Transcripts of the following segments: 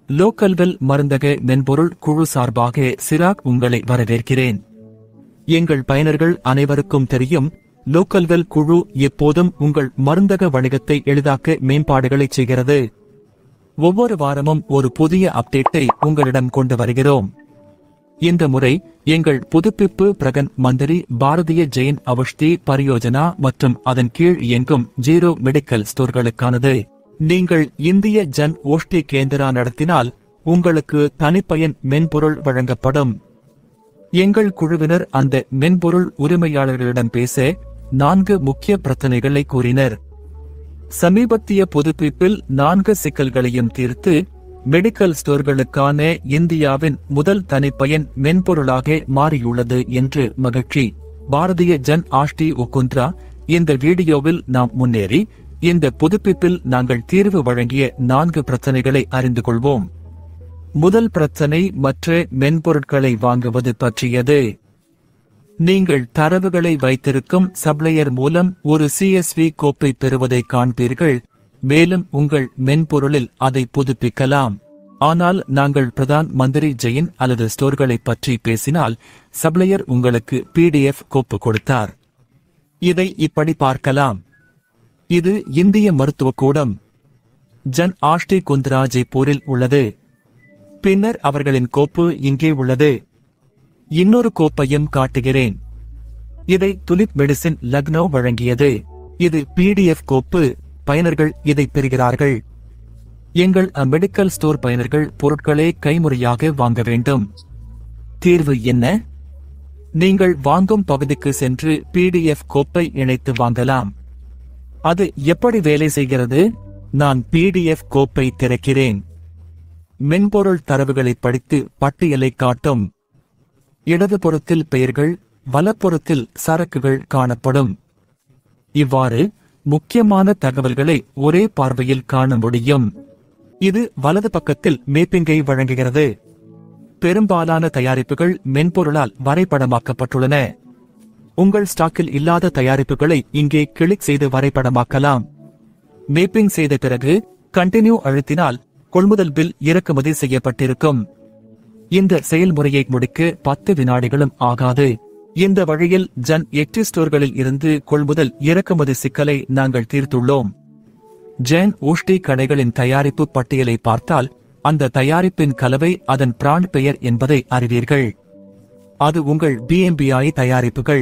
லோக்கல்வெல் மருந்தக மென்பொருள் குழு சார்பாக சிராக் உங்களை வரவேற்கிறேன் எங்கள் பயனர்கள் அனைவருக்கும் தெரியும் லோக்கல்வெல் குழு எப்போதும் உங்கள் மருந்தக வணிகத்தை எளிதாக்க மேம்பாடுகளை செய்கிறது ஒவ்வொரு வாரமும் ஒரு புதிய அப்டேட்டை உங்களிடம் கொண்டு வருகிறோம் இந்த முறை எங்கள் புதுப்பிப்பு பிரகன் மந்திரி பாரதிய ஜெயின் அவஷ்தி பரியோஜனா மற்றும் அதன் கீழ் இயங்கும் ஜீரோ மெடிக்கல் ஸ்டோர்களுக்கானது நீங்கள் இந்திய ஜன் ஓஷ்டி கேந்திரா நடத்தினால் உங்களுக்கு தனிப்பயன் மென்பொருள் வழங்கப்படும் எங்கள் குழுவினர் அந்த மென்பொருள் உரிமையாளர்களிடம் பேச நான்கு முக்கிய பிரச்சனைகளை கூறினர் சமீபத்திய புதுப்பிப்பில் நான்கு சிக்கல்களையும் தீர்த்து மெடிக்கல் ஸ்டோர்களுக்கான இந்தியாவின் முதல் தனிப்பயன் மென்பொருளாக மாறியுள்ளது என்று மகிழ்ச்சி பாரதிய ஜன் ஆஷ்டி ஒகுந்த்ரா இந்த வீடியோவில் நாம் முன்னேறி இந்த புதுப்பிப்பில் நாங்கள் தீர்வு வழங்கிய நான்கு பிரச்சனைகளை அறிந்து கொள்வோம் முதல் பிரச்சனை மற்ற மென்பொருட்களை வாங்குவது பற்றியது நீங்கள் தரவுகளை வைத்திருக்கும் சப்ளையர் மூலம் ஒரு சிஎஸ்வி கோப்பை பெறுவதை காண்பீர்கள் மேலும் உங்கள் மென்பொருளில் அதை புதுப்பிக்கலாம் ஆனால் நாங்கள் பிரதான் மந்திரி ஜெயின் அல்லது ஸ்டோர்களை பற்றி பேசினால் சப்ளையர் உங்களுக்கு பிடிஎஃப் கோப்பு கொடுத்தார் இதை இப்படி பார்க்கலாம் இது இந்திய மருத்துவக் கூடம் ஜன் ஆஷ்டி குந்த்ரா ஜெய்ப்பூரில் உள்ளது பின்னர் அவர்களின் கோப்பு இங்கே உள்ளது இன்னொரு கோப்பையும் காட்டுகிறேன் இதை துலிப் மெடிசின் லக்னோ வழங்கியது இது பிடிஎஃப் கோப்பு பயனர்கள் இதை பெறுகிறார்கள் எங்கள் மெடிக்கல் ஸ்டோர் பயனர்கள் பொருட்களை கைமுறையாக வாங்க வேண்டும் தீர்வு என்ன நீங்கள் வாங்கும் பகுதிக்கு சென்று பிடிஎஃப் கோப்பை இணைத்து வாங்கலாம் அது எப்படி வேலை செய்கிறது நான் பிடிஎஃப் கோப்பை திறக்கிறேன் மென்பொருள் தரவுகளை படித்து பட்டியலை காட்டும் இடதுபுறத்தில் பெயர்கள் வலப்புறத்தில் சரக்குகள் காணப்படும் இவ்வாறு முக்கியமான தகவல்களை ஒரே பார்வையில் காண முடியும் இது வலது பக்கத்தில் மேப்பிங்கை வழங்குகிறது பெரும்பாலான தயாரிப்புகள் மென்பொருளால் வரைபடமாக்கப்பட்டுள்ளன உங்கள் ஸ்டாக்கில் இல்லாத தயாரிப்புகளை இங்கே கிளிக் செய்து வரைபடமாக்கலாம் மேப்பிங் செய்த பிறகு கண்டினியூ அழுத்தினால் கொள்முதல் பில் இறக்குமதி செய்யப்பட்டிருக்கும் இந்த செயல்முறையை முடிக்க பத்து வினாடிகளும் ஆகாது இந்த வழியில் ஜன் எக்டி ஸ்டோர்களில் இருந்து கொள்முதல் இறக்குமதி சிக்கலை நாங்கள் தீர்த்துள்ளோம் ஜென் ஊஷ்டி கடைகளின் தயாரிப்பு பட்டியலை பார்த்தால் அந்த தயாரிப்பின் கலவை அதன் பிராண்ட் பெயர் என்பதை அறிவீர்கள் அது உங்கள் பிஎம்பிஐ தயாரிப்புகள்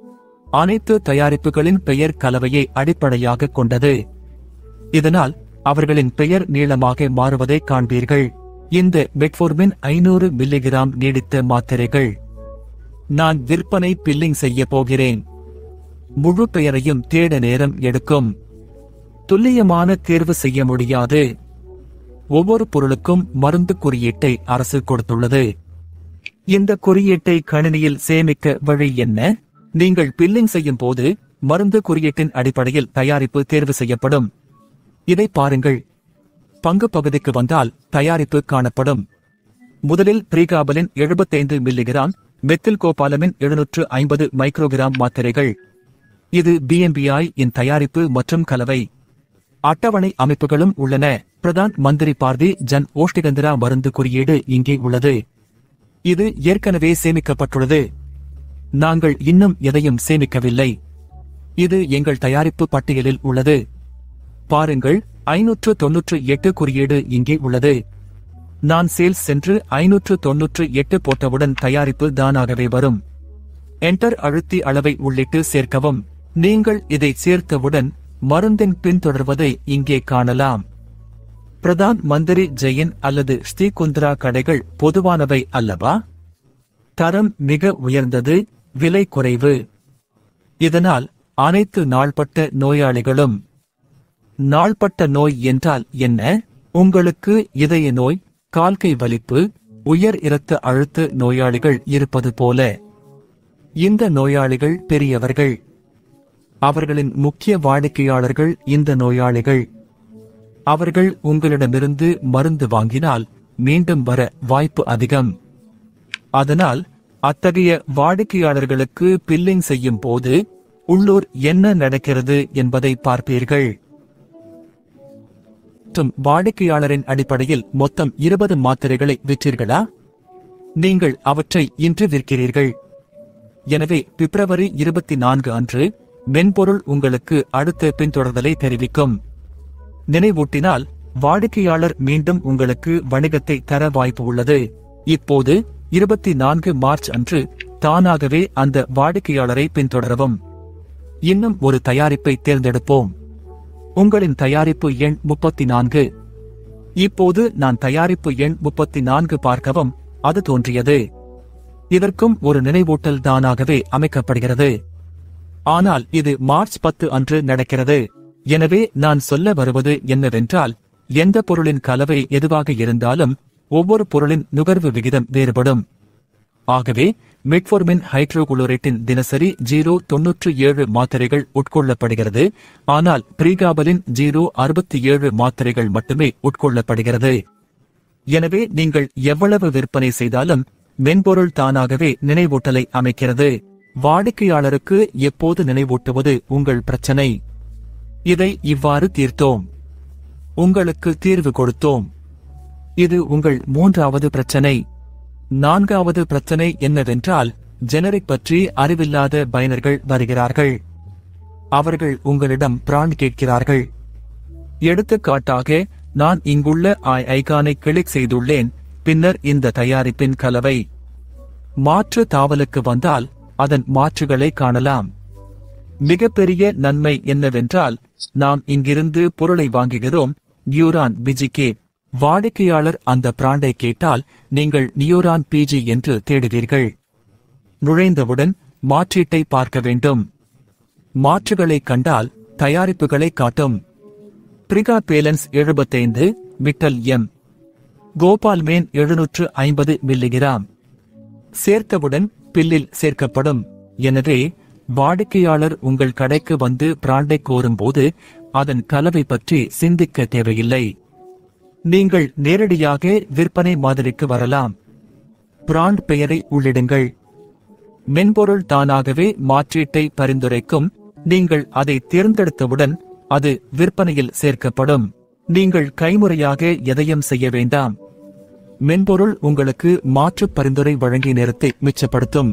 அனைத்து தயாரிப்புகளின் பெயர் கலவையை அடிப்படையாக கொண்டது இதனால் அவர்களின் பெயர் நீளமாக மாறுவதை காண்பீர்கள் இந்த மெட்ஃபோர்மின் ஐநூறு மில்லிகிராம் நீடித்த மாத்திரைகள் நான் விற்பனை பில்லிங் செய்ய போகிறேன் முழு பெயரையும் தேட நேரம் எடுக்கும் துல்லியமான தேர்வு செய்ய முடியாது ஒவ்வொரு பொருளுக்கும் மருந்து குறியீட்டை அரசு கொடுத்துள்ளது இந்த குறியீட்டை கணினியில் சேமிக்க வழி என்ன நீங்கள் பில்லிங் செய்யும் போது மருந்து குறியீட்டின் அடிப்படையில் தயாரிப்பு தேர்வு செய்யப்படும் இதை பாருங்கள் பங்கு பகுதிக்கு வந்தால் தயாரிப்பு காணப்படும் முதலில் பிரிகாபலின் 75 மில்லிகிராம் மெத்தில் கோபாலமின் எழுநூற்று ஐம்பது மைக்ரோகிராம் மாத்திரைகள் இது பிஎம்பிஐ இன் தயாரிப்பு மற்றும் கலவை அட்டவணை அமைப்புகளும் உள்ளன பிரதான் மந்திரி பார்தி ஜன் ஓஷ்டிகந்திரா மருந்து குறியீடு இங்கே உள்ளது இது ஏற்கனவே சேமிக்கப்பட்டுள்ளது நாங்கள் இன்னும் எதையும் சேமிக்கவில்லை இது எங்கள் தயாரிப்பு பட்டியலில் உள்ளது பாருங்கள் ஐநூற்று தொன்னூற்று எட்டு குறியீடு இங்கே உள்ளது நான் சேல்ஸ் சென்று ஐநூற்று தொன்னூற்று எட்டு போட்டவுடன் தயாரிப்பு தானாகவே வரும் என்டர் அழுத்தி அளவை உள்ளிட்டு சேர்க்கவும் நீங்கள் இதை சேர்த்தவுடன் மருந்தின் பின்தொடர்வதை இங்கே காணலாம் பிரதான் மந்திரி ஜெயின் அல்லது ஸ்ரீகுந்திரா கடைகள் பொதுவானவை அல்லவா தரம் மிக உயர்ந்தது விலை குறைவு இதனால் அனைத்து நாள்பட்ட நோயாளிகளும் நாள்பட்ட நோய் என்றால் என்ன உங்களுக்கு இதய நோய் கால்கை வலிப்பு உயர் இரத்த அழுத்த நோயாளிகள் இருப்பது போல இந்த நோயாளிகள் பெரியவர்கள் அவர்களின் முக்கிய வாடிக்கையாளர்கள் இந்த நோயாளிகள் அவர்கள் உங்களிடமிருந்து மருந்து வாங்கினால் மீண்டும் வர வாய்ப்பு அதிகம் அதனால் அத்தகைய வாடிக்கையாளர்களுக்கு பில்லிங் செய்யும் போது உள்ளூர் என்ன நடக்கிறது என்பதை பார்ப்பீர்கள் மற்றும் வாடிக்கையாளரின் அடிப்படையில் மொத்தம் இருபது மாத்திரைகளை விற்றீர்களா நீங்கள் அவற்றை இன்று விற்கிறீர்கள் எனவே பிப்ரவரி இருபத்தி நான்கு அன்று மென்பொருள் உங்களுக்கு அடுத்த பின்தொடர்தலை தெரிவிக்கும் நினைவூட்டினால் வாடிக்கையாளர் மீண்டும் உங்களுக்கு வணிகத்தை தர வாய்ப்பு உள்ளது இப்போது இருபத்தி நான்கு மார்ச் அன்று தானாகவே அந்த வாடிக்கையாளரை பின்தொடரவும் இன்னும் ஒரு தயாரிப்பை தேர்ந்தெடுப்போம் உங்களின் தயாரிப்பு எண் முப்பத்தி நான்கு இப்போது நான் தயாரிப்பு எண் முப்பத்தி நான்கு பார்க்கவும் அது தோன்றியது இதற்கும் ஒரு நினைவூட்டல் தானாகவே அமைக்கப்படுகிறது ஆனால் இது மார்ச் பத்து அன்று நடக்கிறது எனவே நான் சொல்ல வருவது என்னவென்றால் எந்த பொருளின் கலவை எதுவாக இருந்தாலும் ஒவ்வொரு பொருளின் நுகர்வு விகிதம் வேறுபடும் ஆகவே மெட்ஃபோர்மின் ஹைட்ரோகுளோரேட்டின் தினசரி ஜீரோ தொன்னூற்று ஏழு மாத்திரைகள் உட்கொள்ளப்படுகிறது ஆனால் பிரீகாபலின் ஜீரோ அறுபத்தி ஏழு மாத்திரைகள் மட்டுமே உட்கொள்ளப்படுகிறது எனவே நீங்கள் எவ்வளவு விற்பனை செய்தாலும் மென்பொருள் தானாகவே நினைவூட்டலை அமைக்கிறது வாடிக்கையாளருக்கு எப்போது நினைவூட்டுவது உங்கள் பிரச்சனை இதை இவ்வாறு தீர்த்தோம் உங்களுக்கு தீர்வு கொடுத்தோம் இது உங்கள் மூன்றாவது பிரச்சனை நான்காவது பிரச்சனை என்னவென்றால் ஜெனரிக் பற்றி அறிவில்லாத பயனர்கள் வருகிறார்கள் அவர்கள் உங்களிடம் பிராண்ட் கேட்கிறார்கள் எடுத்துக்காட்டாக நான் இங்குள்ள ஐ ஐகானை கிளிக் செய்துள்ளேன் பின்னர் இந்த தயாரிப்பின் கலவை மாற்று தாவலுக்கு வந்தால் அதன் மாற்றுகளை காணலாம் மிகப்பெரிய நன்மை என்னவென்றால் நாம் இங்கிருந்து பொருளை வாங்குகிறோம் நியூரான் பிஜிகே வாடிக்கையாளர் அந்த பிராண்டை கேட்டால் நீங்கள் நியூரான் பிஜி என்று தேடுவீர்கள் நுழைந்தவுடன் மாற்றீட்டை பார்க்க வேண்டும் மாற்றுகளை கண்டால் தயாரிப்புகளை காட்டும் பிரிகா பேலன்ஸ் எழுபத்தைந்து விட்டல் எம் கோபால்மேன் எழுநூற்று ஐம்பது மில்லிகிராம் சேர்த்தவுடன் பில்லில் சேர்க்கப்படும் எனவே வாடிக்கையாளர் உங்கள் கடைக்கு வந்து பிராண்டை கோரும்போது அதன் கலவை பற்றி சிந்திக்க தேவையில்லை நீங்கள் நேரடியாக விற்பனை மாதிரிக்கு வரலாம் பிராண்ட் பெயரை உள்ளிடுங்கள் மென்பொருள் தானாகவே மாற்றீட்டை பரிந்துரைக்கும் நீங்கள் அதை தேர்ந்தெடுத்தவுடன் அது விற்பனையில் சேர்க்கப்படும் நீங்கள் கைமுறையாக எதையும் செய்ய வேண்டாம் மென்பொருள் உங்களுக்கு மாற்று பரிந்துரை வழங்கிய நேரத்தை மிச்சப்படுத்தும்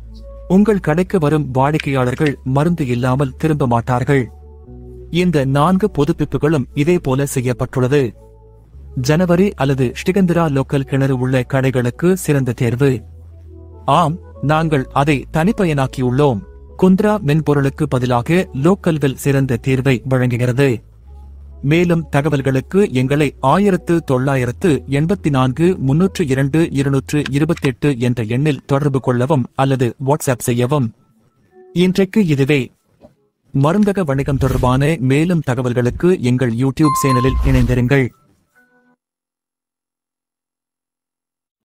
உங்கள் கடைக்கு வரும் வாடிக்கையாளர்கள் மருந்து இல்லாமல் திரும்ப மாட்டார்கள் இந்த நான்கு புதுப்பிப்புகளும் இதே போல செய்யப்பட்டுள்ளது ஜனவரி அல்லது ஸ்ரீகந்திரா லோக்கல் கிணறு உள்ள கடைகளுக்கு சிறந்த தேர்வு ஆம் நாங்கள் அதை தனிப்பயனாக்கியுள்ளோம் குந்த்ரா மென்பொருளுக்கு பதிலாக லோக்கல்வில் சிறந்த தீர்வை வழங்குகிறது மேலும் தகவல்களுக்கு எங்களை ஆயிரத்து தொள்ளாயிரத்து எண்பத்தி நான்கு முன்னூற்று இரண்டு இருநூற்று இருபத்தெட்டு என்ற எண்ணில் தொடர்பு கொள்ளவும் அல்லது வாட்ஸ்அப் செய்யவும் இன்றைக்கு இதுவே மருந்தக வணிகம் தொடர்பான மேலும் தகவல்களுக்கு எங்கள் யூடியூப் சேனலில் இணைந்திருங்கள்